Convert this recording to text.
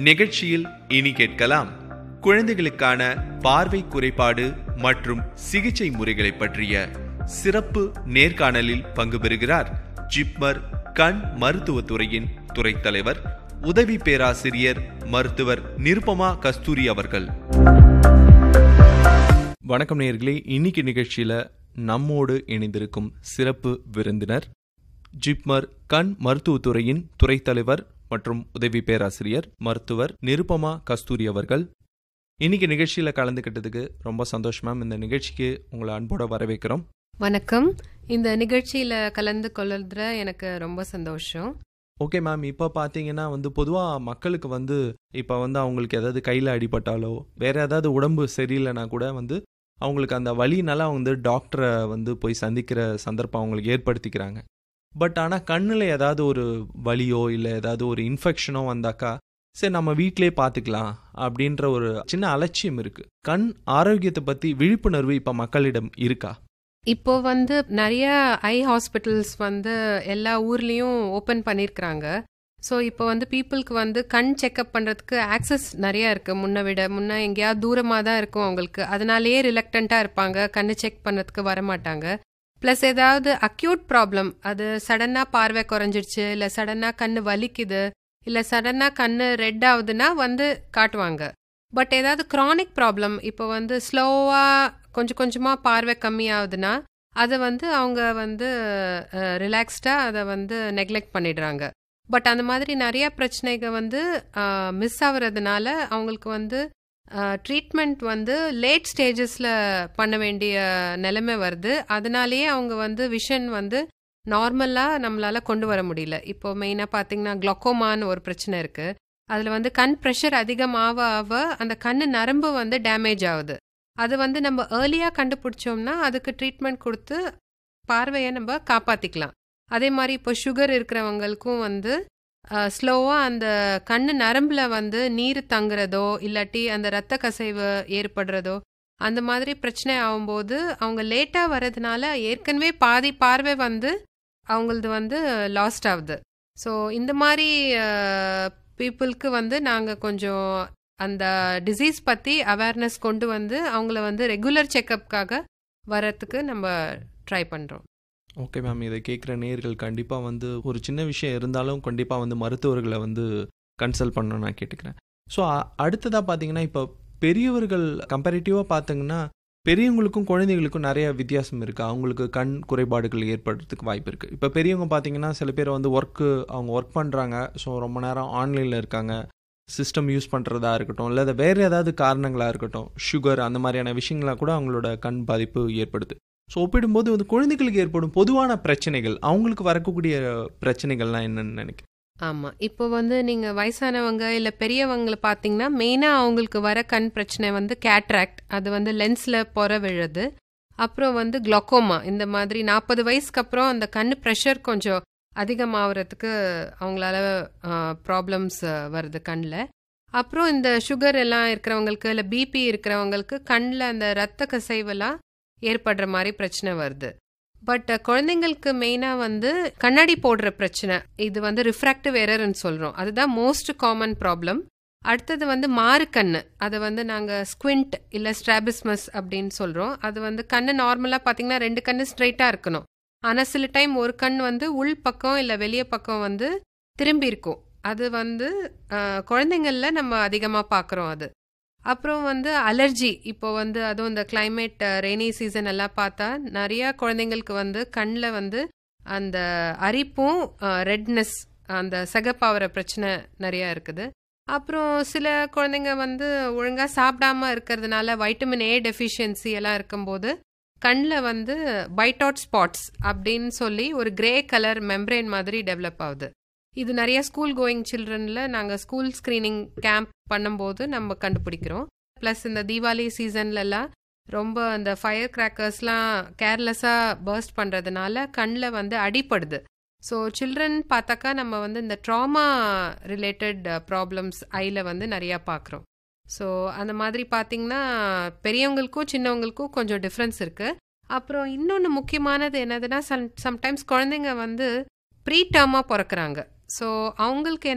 நிகழ்ச்சியில் இனி கேட்கலாம் குழந்தைகளுக்கான பார்வை குறைபாடு மற்றும் சிகிச்சை முறைகளை பற்றிய சிறப்பு நேர்காணலில் பங்கு பெறுகிறார் ஜிப்மர் கண் மருத்துவத்துறையின் துறை தலைவர் உதவி பேராசிரியர் மருத்துவர் நிருபமா கஸ்தூரி அவர்கள் வணக்கம் நேர்களே இன்னைக்கு நிகழ்ச்சியில நம்மோடு இணைந்திருக்கும் சிறப்பு விருந்தினர் ஜிப்மர் கண் மருத்துவத்துறையின் துறை தலைவர் மற்றும் உதவி பேராசிரியர் மருத்துவர் நிருபமா கஸ்தூரி அவர்கள் இன்னைக்கு நிகழ்ச்சியில கலந்துக்கிட்டதுக்கு ரொம்ப சந்தோஷம் மேம் இந்த நிகழ்ச்சிக்கு உங்களை அன்போட வரவேற்கிறோம் வணக்கம் இந்த நிகழ்ச்சியில கலந்து கொள்ளுறதுல எனக்கு ரொம்ப சந்தோஷம் ஓகே மேம் இப்போ பார்த்தீங்கன்னா வந்து பொதுவாக மக்களுக்கு வந்து இப்போ வந்து அவங்களுக்கு ஏதாவது கையில் அடிபட்டாலோ வேற ஏதாவது உடம்பு சரியில்லைனா கூட வந்து அவங்களுக்கு அந்த வலினால அவங்க வந்து டாக்டரை வந்து போய் சந்திக்கிற சந்தர்ப்பம் அவங்களுக்கு ஏற்படுத்திக்கிறாங்க பட் ஆனால் கண்ணில் ஏதாவது ஒரு வலியோ இல்லை ஏதாவது ஒரு இன்ஃபெக்ஷனோ வந்தாக்கா சரி நம்ம வீட்டிலே பார்த்துக்கலாம் அப்படின்ற ஒரு சின்ன அலட்சியம் இருக்கு கண் ஆரோக்கியத்தை பற்றி விழிப்புணர்வு இப்போ மக்களிடம் இருக்கா இப்போ வந்து நிறைய ஐ ஹாஸ்பிட்டல்ஸ் வந்து எல்லா ஊர்லேயும் ஓப்பன் பண்ணியிருக்கிறாங்க ஸோ இப்போ வந்து பீப்புளுக்கு வந்து கண் செக்அப் பண்ணுறதுக்கு ஆக்சஸ் நிறையா இருக்குது முன்ன விட முன்ன எங்கேயாவது தூரமாக தான் இருக்கும் அவங்களுக்கு அதனாலேயே ரிலக்டண்ட்டாக இருப்பாங்க கண்ணு செக் பண்ணுறதுக்கு வரமாட்டாங்க ப்ளஸ் ஏதாவது அக்யூட் ப்ராப்ளம் அது சடனாக பார்வை குறைஞ்சிடுச்சு இல்லை சடனாக கண்ணு வலிக்குது இல்லை சடனாக கண்ணு ரெட் ஆகுதுன்னா வந்து காட்டுவாங்க பட் ஏதாவது க்ரானிக் ப்ராப்ளம் இப்போ வந்து ஸ்லோவாக கொஞ்சம் கொஞ்சமாக பார்வை கம்மியாகுதுன்னா அதை வந்து அவங்க வந்து ரிலாக்ஸ்டாக அதை வந்து நெக்லெக்ட் பண்ணிடுறாங்க பட் அந்த மாதிரி நிறைய பிரச்சனைகள் வந்து மிஸ் ஆகுறதுனால அவங்களுக்கு வந்து ட்ரீட்மெண்ட் வந்து லேட் ஸ்டேஜஸில் பண்ண வேண்டிய நிலைமை வருது அதனாலேயே அவங்க வந்து விஷன் வந்து நார்மலாக நம்மளால் கொண்டு வர முடியல இப்போ மெயினாக பார்த்தீங்கன்னா குளோக்கோமான்னு ஒரு பிரச்சனை இருக்குது அதில் வந்து கண் ப்ரெஷர் அதிகமாக ஆக அந்த கண் நரம்பு வந்து டேமேஜ் ஆகுது அது வந்து நம்ம ஏர்லியாக கண்டுபிடிச்சோம்னா அதுக்கு ட்ரீட்மெண்ட் கொடுத்து பார்வையை நம்ம காப்பாற்றிக்கலாம் அதே மாதிரி இப்போ சுகர் இருக்கிறவங்களுக்கும் வந்து ஸ்லோவாக அந்த கண் நரம்பில் வந்து நீர் தங்குறதோ இல்லாட்டி அந்த ரத்த கசைவு ஏற்படுறதோ அந்த மாதிரி பிரச்சனை ஆகும்போது அவங்க லேட்டாக வர்றதுனால ஏற்கனவே பாதி பார்வை வந்து அவங்களது வந்து லாஸ்ட் ஆகுது ஸோ இந்த மாதிரி பீப்புளுக்கு வந்து நாங்கள் கொஞ்சம் அந்த டிசீஸ் பற்றி அவேர்னஸ் கொண்டு வந்து அவங்கள வந்து ரெகுலர் செக்கப்புக்காக வரத்துக்கு நம்ம ட்ரை பண்ணுறோம் ஓகே மேம் இதை கேட்குற நேர்கள் கண்டிப்பாக வந்து ஒரு சின்ன விஷயம் இருந்தாலும் கண்டிப்பாக வந்து மருத்துவர்களை வந்து கன்சல்ட் பண்ணணும்னு நான் கேட்டுக்கிறேன் ஸோ அடுத்ததாக பார்த்தீங்கன்னா இப்போ பெரியவர்கள் கம்பேரிட்டிவாக பார்த்தீங்கன்னா பெரியவங்களுக்கும் குழந்தைகளுக்கும் நிறைய வித்தியாசம் இருக்குது அவங்களுக்கு கண் குறைபாடுகள் ஏற்படுறதுக்கு வாய்ப்பு இருக்குது இப்போ பெரியவங்க பார்த்தீங்கன்னா சில பேர் வந்து ஒர்க்கு அவங்க ஒர்க் பண்ணுறாங்க ஸோ ரொம்ப நேரம் ஆன்லைனில் இருக்காங்க சிஸ்டம் யூஸ் பண்ணுறதா இருக்கட்டும் இல்லை வேறு ஏதாவது காரணங்களாக இருக்கட்டும் சுகர் அந்த மாதிரியான விஷயங்களாக கூட அவங்களோட கண் பாதிப்பு ஏற்படுது ஸோ ஒப்பிடும்போது வந்து குழந்தைகளுக்கு ஏற்படும் பொதுவான பிரச்சனைகள் அவங்களுக்கு வரக்கூடிய பிரச்சனைகள்லாம் என்னன்னு நினைக்கிறேன் ஆமாம் இப்போ வந்து நீங்கள் வயசானவங்க இல்லை பெரியவங்களை பார்த்தீங்கன்னா மெயினாக அவங்களுக்கு வர கண் பிரச்சனை வந்து கேட்ராக்ட் அது வந்து லென்ஸில் பொற விழுது அப்புறம் வந்து குளோக்கோமா இந்த மாதிரி நாற்பது வயசுக்கு அப்புறம் அந்த கண் ப்ரெஷர் கொஞ்சம் அதிகமாகிறதுக்கு அவங்களால ப்ராப்ளம்ஸ் வருது கண்ணில் அப்புறம் இந்த சுகர் எல்லாம் இருக்கிறவங்களுக்கு இல்லை பிபி இருக்கிறவங்களுக்கு கண்ணில் அந்த ரத்த கசைவெல்லாம் ஏற்படுற மாதிரி பிரச்சனை வருது பட் குழந்தைங்களுக்கு மெயினாக வந்து கண்ணாடி போடுற பிரச்சனை இது வந்து ரிஃப்ராக்டிவ் எரர்னு சொல்கிறோம் அதுதான் மோஸ்ட் காமன் ப்ராப்ளம் அடுத்தது வந்து மாறு கண் அதை வந்து நாங்கள் ஸ்குவிண்ட் இல்லை ஸ்ட்ராபிஸ்மஸ் அப்படின்னு சொல்கிறோம் அது வந்து கண்ணு நார்மலாக பார்த்தீங்கன்னா ரெண்டு கண்ணு ஸ்ட்ரைட்டாக இருக்கணும் ஆனால் சில டைம் ஒரு கண் வந்து உள் பக்கம் இல்லை வெளியே பக்கம் வந்து திரும்பி இருக்கும் அது வந்து குழந்தைங்களில் நம்ம அதிகமாக பார்க்குறோம் அது அப்புறம் வந்து அலர்ஜி இப்போ வந்து அதுவும் இந்த கிளைமேட் ரெய்னி சீசன் எல்லாம் பார்த்தா நிறையா குழந்தைங்களுக்கு வந்து கண்ணில் வந்து அந்த அரிப்பும் ரெட்னஸ் அந்த சகப்பாவர பிரச்சனை நிறையா இருக்குது அப்புறம் சில குழந்தைங்க வந்து ஒழுங்காக சாப்பிடாம இருக்கிறதுனால வைட்டமின் ஏ டெஃபிஷியன்சி எல்லாம் இருக்கும்போது கண்ணில் வந்து பைட்டாட் ஸ்பாட்ஸ் அப்படின்னு சொல்லி ஒரு கிரே கலர் மெம்ப்ரெயின் மாதிரி டெவலப் ஆகுது இது நிறைய ஸ்கூல் கோயிங் சில்ட்ரனில் நாங்கள் ஸ்கூல் ஸ்க்ரீனிங் கேம்ப் பண்ணும்போது நம்ம கண்டுபிடிக்கிறோம் ப்ளஸ் இந்த தீபாவளி சீசன்லலாம் ரொம்ப அந்த ஃபயர் கிராக்கர்ஸ்லாம் கேர்லெஸ்ஸாக பர்ஸ்ட் பண்ணுறதுனால கண்ணில் வந்து அடிப்படுது ஸோ சில்ட்ரன் பார்த்தாக்கா நம்ம வந்து இந்த ட்ராமா ரிலேட்டட் ப்ராப்ளம்ஸ் ஐயில் வந்து நிறையா பார்க்குறோம் ஸோ அந்த மாதிரி பார்த்தீங்கன்னா பெரியவங்களுக்கும் சின்னவங்களுக்கும் கொஞ்சம் டிஃப்ரென்ஸ் இருக்குது அப்புறம் இன்னொன்று முக்கியமானது என்னதுன்னா சம் சம்டைம்ஸ் குழந்தைங்க வந்து ப்ரீ டேர்மாக பிறக்கிறாங்க ஸோ அவங்களுக்கு